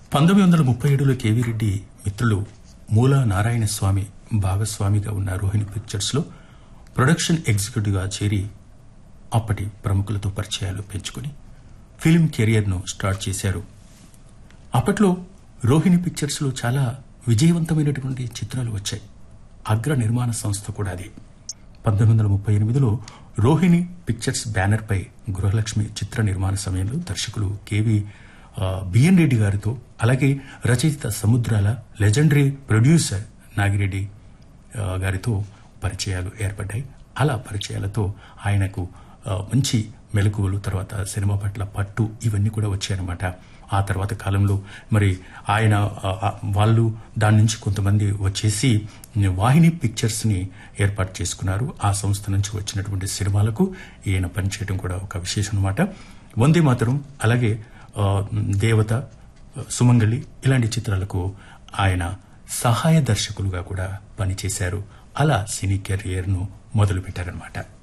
పంతొమ్మిది వందల ముప్పై ఏడులో కేవీ రెడ్డి మిత్రులు మూల నారాయణ స్వామి భాగస్వామిగా ఉన్న రోహిణి పిక్చర్స్ లో ప్రొడక్షన్ ఎగ్జిక్యూటివ్ గా చేరి అప్పటి ప్రముఖులతో పరిచయాలు పెంచుకుని ఫిల్మ్ కెరియర్ ను స్టార్ట్ చేశారు అప్పట్లో రోహిణి పిక్చర్స్ లో చాలా విజయవంతమైనటువంటి చిత్రాలు వచ్చాయి అగ్ర నిర్మాణ సంస్థ కూడా అది పంతొమ్మిది వందల ముప్పై ఎనిమిదిలో రోహిణి పిక్చర్స్ బ్యానర్ పై గృహలక్ష్మి చిత్ర నిర్మాణ సమయంలో దర్శకులు కేవి ఆ, బిఎన్ రెడ్డి గారితో అలాగే రచయిత సముద్రాల లెజెండరీ ప్రొడ్యూసర్ నాగిరెడ్డి ఆ, గారితో పరిచయాలు ఏర్పడ్డాయి అలా పరిచయాలతో ఆయనకు ఆ, మంచి మెలకువలు తర్వాత సినిమా పట్ల పట్టు ఇవన్నీ కూడా వచ్చాయన్నమాట ఆ తర్వాత కాలంలో మరి ఆయన ఆ, ఆ, వాళ్ళు దాని నుంచి కొంతమంది వచ్చేసి వాహిని పిక్చర్స్ ని ఏర్పాటు చేసుకున్నారు ఆ సంస్థ నుంచి వచ్చినటువంటి సినిమాలకు ఈయన పనిచేయడం కూడా ఒక విశేషం అనమాట వందే మాతరం అలాగే ఆ, దేవత సుమంగళి ఇలాంటి చిత్రాలకు ఆయన సహాయ దర్శకులుగా కూడా పనిచేశారు అలా సినీ కెరియర్ ను మొదలుపెట్టారనమాట